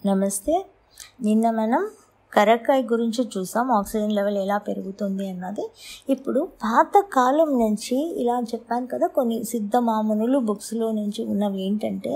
నమస్తే నిన్న మనం కరక్కాయ గురించి చూసాం ఆక్సిజన్ లెవెల్ ఎలా పెరుగుతుంది అన్నది ఇప్పుడు పాతకాలం నుంచి ఇలా చెప్పాను కదా కొన్ని సిద్ధ మామూలు బుక్స్లో నుంచి ఉన్నవి ఏంటంటే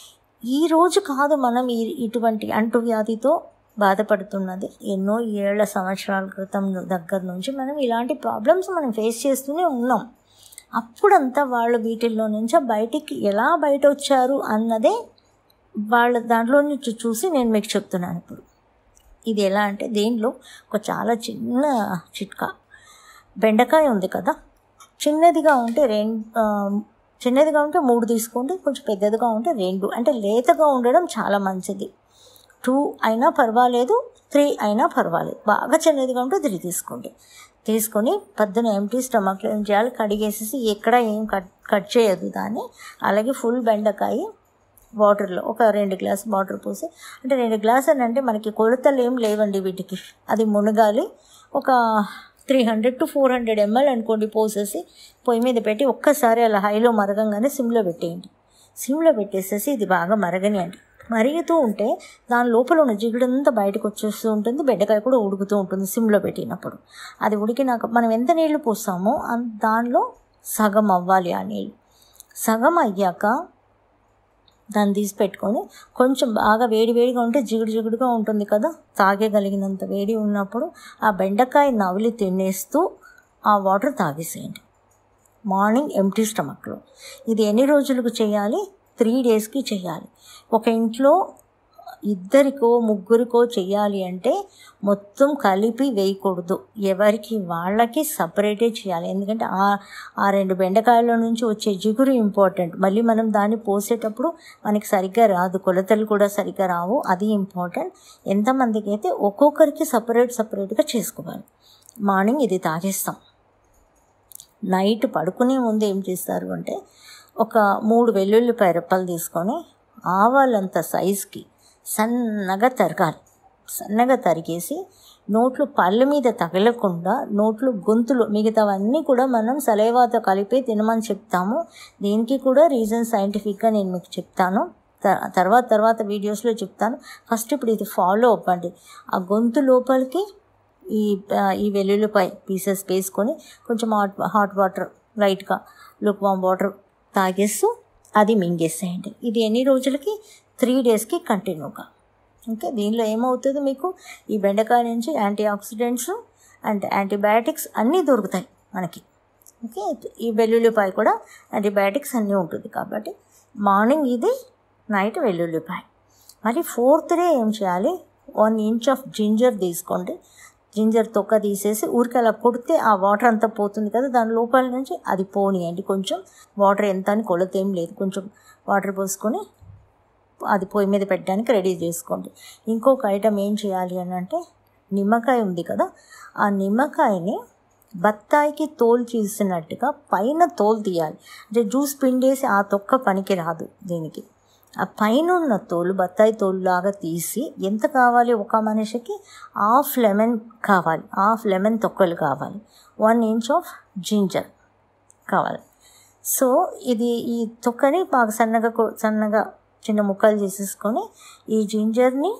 ఈ రోజు కాదు మనం ఈ ఇటువంటి అంటువ్యాధితో బాధపడుతున్నది ఎన్నో ఏళ్ల సంవత్సరాల క్రితం దగ్గర నుంచి మనం ఇలాంటి ప్రాబ్లమ్స్ మనం ఫేస్ చేస్తూనే ఉన్నాం అప్పుడంతా వాళ్ళు వీటిల్లో నుంచి బయటికి ఎలా బయట వచ్చారు అన్నదే వాళ్ళ దాంట్లో నుంచి చూసి నేను మీకు చెప్తున్నాను ఇప్పుడు ఇది ఎలా అంటే దేనిలో ఒక చాలా చిన్న చిట్కా బెండకాయ ఉంది కదా చిన్నదిగా ఉంటే రెండు చిన్నదిగా ఉంటే మూడు తీసుకోండి కొంచెం పెద్దదిగా ఉంటే రెండు అంటే లేతగా ఉండడం చాలా మంచిది టూ అయినా పర్వాలేదు త్రీ అయినా పర్వాలేదు బాగా చిన్నదిగా ఉంటే త్రీ తీసుకోండి తీసుకొని పొద్దున ఎంటీ స్టమక్లో ఏం చేయాలి కడిగేసేసి ఎక్కడ ఏం కట్ కట్ చేయొద్దు దాన్ని అలాగే ఫుల్ బెండకాయ వాటర్లో ఒక రెండు గ్లాస్ వాటర్ పోసి అంటే రెండు గ్లాస్ అని అంటే మనకి కొలతలు ఏం లేవండి వీటికి అది మునగాలి ఒక three hundred to four hundred ML అనుకోండి పోసేసి పొయ్యి మీద పెట్టి ఒక్కసారి అలా హైలో మరగంగానే సిమ్లో పెట్టేయండి సిమ్లో పెట్టేసేసి ఇది బాగా మరగనియండి మరుగుతూ ఉంటే దాని లోపల ఉన్న జిగుడంతా బయటకు వచ్చేస్తూ ఉంటుంది బెండకాయ కూడా ఉడుకుతూ ఉంటుంది సిమ్లో పెట్టినప్పుడు అది ఉడికినాక మనం ఎంత నీళ్లు పోస్తామో దానిలో సగం అవ్వాలి ఆ నీళ్ళు సగం అయ్యాక దాన్ని తీసి పెట్టుకొని కొంచెం బాగా వేడి వేడిగా ఉంటే జిగుడు జిగుడుగా ఉంటుంది కదా తాగేగలిగినంత వేడి ఉన్నప్పుడు ఆ బెండకాయ నవిలి తినేస్తూ ఆ వాటర్ తాగేసేయండి మార్నింగ్ ఎంటీ స్టమక్లో ఇది ఎన్ని రోజులకు చేయాలి త్రీ డేస్కి చేయాలి ఒక ఇంట్లో ఇద్దరికో ముగ్గురికో చేయాలి అంటే మొత్తం కలిపి వేయకూడదు ఎవరికి వాళ్ళకి సపరేటే చేయాలి ఎందుకంటే ఆ ఆ రెండు బెండకాయల నుంచి వచ్చే జిగురు ఇంపార్టెంట్ మళ్ళీ మనం దాన్ని పోసేటప్పుడు మనకి సరిగ్గా రాదు కొలతలు కూడా సరిగ్గా రావు అది ఇంపార్టెంట్ ఎంతమందికి అయితే ఒక్కొక్కరికి సపరేట్ సపరేట్గా చేసుకోవాలి మార్నింగ్ ఇది తాగేస్తాం నైట్ పడుకునే ముందు ఏం చేస్తారు అంటే ఒక మూడు వెల్లుల్లిపాయ రెప్పలు తీసుకొని ఆవాలంత సైజుకి సన్నగా తరగాలి సన్నగా తరిగేసి నోట్లు పళ్ళ మీద తగలకుండా నోట్లు గొంతులు మిగతావన్నీ కూడా మనం సలేవాతో కలిపి తినమని చెప్తాము దీనికి కూడా రీజన్ సైంటిఫిక్గా నేను మీకు చెప్తాను తర్వాత తర్వాత వీడియోస్లో చెప్తాను ఫస్ట్ ఇప్పుడు ఇది ఫాలో అవ్వండి ఆ గొంతు లోపలికి ఈ ఈ వెల్లుల్లిపాయ పీసెస్ వేసుకొని కొంచెం హాట్ హాట్ వాటర్ లైట్గా లుక్ వామ్ వాటర్ తాగేస్తూ అది మింగేసేయండి ఇది ఎన్ని రోజులకి త్రీ డేస్కి కంటిన్యూగా ఓకే దీనిలో ఏమవుతుంది మీకు ఈ బెండకాయ నుంచి యాంటీ ఆక్సిడెంట్స్ అండ్ యాంటీబయాటిక్స్ అన్నీ దొరుకుతాయి మనకి ఓకే ఈ వెల్లుల్లిపాయ కూడా యాంటీబయాటిక్స్ అన్నీ ఉంటుంది కాబట్టి మార్నింగ్ ఇది నైట్ వెల్లుల్లిపాయ మరి ఫోర్త్ డే ఏం చేయాలి వన్ ఇంచ్ ఆఫ్ జింజర్ తీసుకోండి జింజర్ తొక్క తీసేసి ఊరికి అలా కొడితే ఆ వాటర్ అంతా పోతుంది కదా దాని లోపల నుంచి అది పోనీయండి కొంచెం వాటర్ ఎంత అని కొలత ఏం లేదు కొంచెం వాటర్ పోసుకొని అది పొయ్యి మీద పెట్టడానికి రెడీ చేసుకోండి ఇంకొక ఐటమ్ ఏం చేయాలి అని అంటే నిమ్మకాయ ఉంది కదా ఆ నిమ్మకాయని బత్తాయికి తోలు తీసినట్టుగా పైన తోలు తీయాలి అంటే జ్యూస్ పిండేసి ఆ తొక్క పనికి రాదు దీనికి ఆ పైన ఉన్న తోలు బత్తాయి తోలు లాగా తీసి ఎంత కావాలి ఒక మనిషికి హాఫ్ లెమన్ కావాలి హాఫ్ లెమన్ తొక్కలు కావాలి వన్ ఇంచ్ ఆఫ్ జింజర్ కావాలి సో ఇది ఈ తొక్కని బాగా సన్నగా సన్నగా చిన్న ముక్కలు చేసేసుకొని ఈ జింజర్ని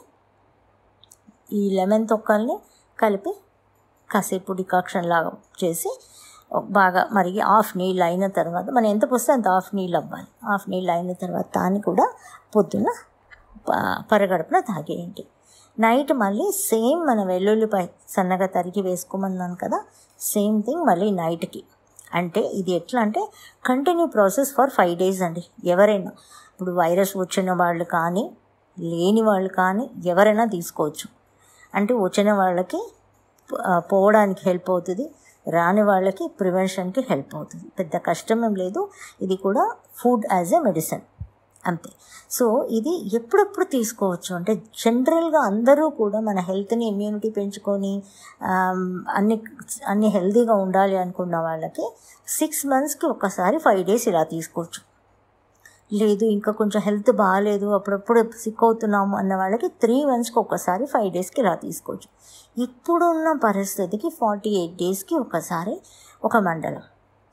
ఈ లెమన్ తొక్కల్ని కలిపి కాసేపు డికాక్షన్ లాగా చేసి బాగా మరిగి హాఫ్ నీళ్ళు అయిన తర్వాత మనం ఎంత పోస్తే అంత హాఫ్ నీళ్ళు అవ్వాలి హాఫ్ నీళ్ళు అయిన తర్వాత దాన్ని కూడా పొద్దున్న పరగడుపున తాగేయండి నైట్ మళ్ళీ సేమ్ మన వెల్లుల్లిపాయ సన్నగా తరిగి వేసుకోమన్నాను కదా సేమ్ థింగ్ మళ్ళీ నైట్కి అంటే ఇది ఎట్లా అంటే continue process for five days అండి ఎవరైనా ఇప్పుడు వైరస్ వచ్చిన వాళ్ళు కానీ లేని వాళ్ళు కానీ ఎవరైనా తీసుకోవచ్చు అంటే వచ్చిన వాళ్ళకి పోవడానికి హెల్ప్ అవుతుంది రాని వాళ్ళకి ప్రివెన్షన్కి హెల్ప్ అవుతుంది పెద్ద కష్టం ఏం లేదు ఇది కూడా ఫుడ్ యాజ్ ఎ మెడిసిన్ అంతే సో ఇది ఎప్పుడెప్పుడు తీసుకోవచ్చు అంటే జనరల్గా అందరూ కూడా మన హెల్త్ని ఇమ్యూనిటీ పెంచుకొని అన్ని అన్ని హెల్తీగా ఉండాలి అనుకున్న వాళ్ళకి సిక్స్ మంత్స్కి ఒకసారి ఫైవ్ డేస్ ఇలా తీసుకోవచ్చు లేదు ఇంకా కొంచెం హెల్త్ బాగాలేదు అప్పుడప్పుడు సిక్ అవుతున్నాము అన్న వాళ్ళకి త్రీ మంత్స్కి ఒకసారి ఫైవ్ డేస్కి ఇలా తీసుకోవచ్చు ఇప్పుడున్న పరిస్థితికి ఫార్టీ ఎయిట్ డేస్కి ఒకసారి ఒక మండలం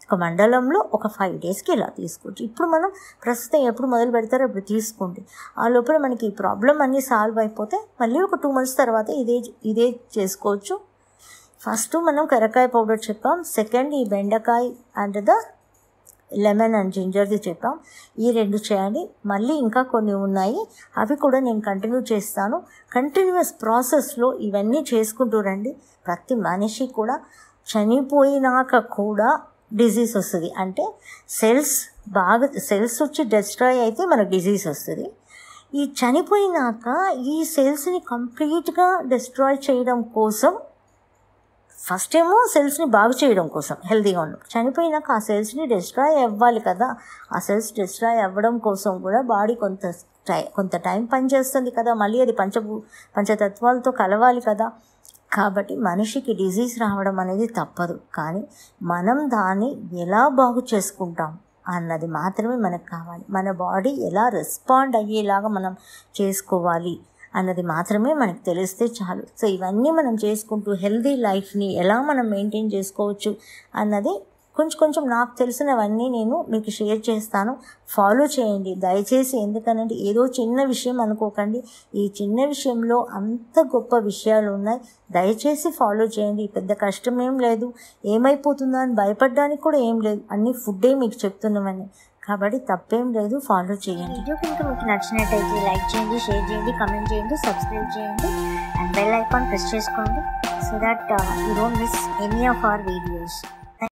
ఒక మండలంలో ఒక ఫైవ్ డేస్కి ఇలా తీసుకోవచ్చు ఇప్పుడు మనం ప్రస్తుతం ఎప్పుడు మొదలు పెడతారో అప్పుడు తీసుకోండి ఆ లోపల మనకి ఈ ప్రాబ్లం అన్నీ సాల్వ్ అయిపోతే మళ్ళీ ఒక టూ మంత్స్ తర్వాత ఇదే ఇదే చేసుకోవచ్చు ఫస్ట్ మనం కరకాయ పౌడర్ చెప్పాం సెకండ్ ఈ బెండకాయ అండ్ ద లెమన్ అండ్ జింజర్ది చెప్పాం ఈ రెండు చేయండి మళ్ళీ ఇంకా కొన్ని ఉన్నాయి అవి కూడా నేను కంటిన్యూ చేస్తాను కంటిన్యూస్ ప్రాసెస్లో ఇవన్నీ చేసుకుంటూ రండి ప్రతి మనిషి కూడా చనిపోయినాక కూడా డిజీజ్ వస్తుంది అంటే సెల్స్ బాగా సెల్స్ వచ్చి డెస్ట్రాయ్ అయితే మనకు డిజీజ్ వస్తుంది ఈ చనిపోయినాక ఈ సెల్స్ని కంప్లీట్గా డిస్ట్రాయ్ చేయడం కోసం ఫస్ట్ ఏమో సెల్స్ని బాగు చేయడం కోసం హెల్తీగా ఉండడం చనిపోయినాక ఆ సెల్స్ని డిస్ట్రాయ్ అవ్వాలి కదా ఆ సెల్స్ డిస్ట్రాయ్ అవ్వడం కోసం కూడా బాడీ కొంత టై కొంత టైం పనిచేస్తుంది కదా మళ్ళీ అది పంచభూ పంచతత్వాలతో కలవాలి కదా కాబట్టి మనిషికి డిజీజ్ రావడం అనేది తప్పదు కానీ మనం దాన్ని ఎలా బాగు చేసుకుంటాం అన్నది మాత్రమే మనకు కావాలి మన బాడీ ఎలా రెస్పాండ్ అయ్యేలాగా మనం చేసుకోవాలి అన్నది మాత్రమే మనకు తెలిస్తే చాలు సో ఇవన్నీ మనం చేసుకుంటూ హెల్దీ లైఫ్ని ఎలా మనం మెయింటైన్ చేసుకోవచ్చు అన్నది కొంచెం కొంచెం నాకు తెలిసినవన్నీ నేను మీకు షేర్ చేస్తాను ఫాలో చేయండి దయచేసి ఎందుకనంటే ఏదో చిన్న విషయం అనుకోకండి ఈ చిన్న విషయంలో అంత గొప్ప విషయాలు ఉన్నాయి దయచేసి ఫాలో చేయండి పెద్ద కష్టం ఏం లేదు ఏమైపోతుందో అని భయపడడానికి కూడా ఏం లేదు అన్ని ఫుడ్డే మీకు చెప్తున్నామని కాబట్టి తప్పేం లేదు ఫాలో చేయండి వీడియో కనుక మీకు నచ్చినట్టయితే లైక్ చేయండి షేర్ చేయండి కమెంట్ చేయండి సబ్స్క్రైబ్ చేయండి అండ్ బెల్ ఐకాన్ ప్రెస్ చేసుకోండి so that you don't miss any of our videos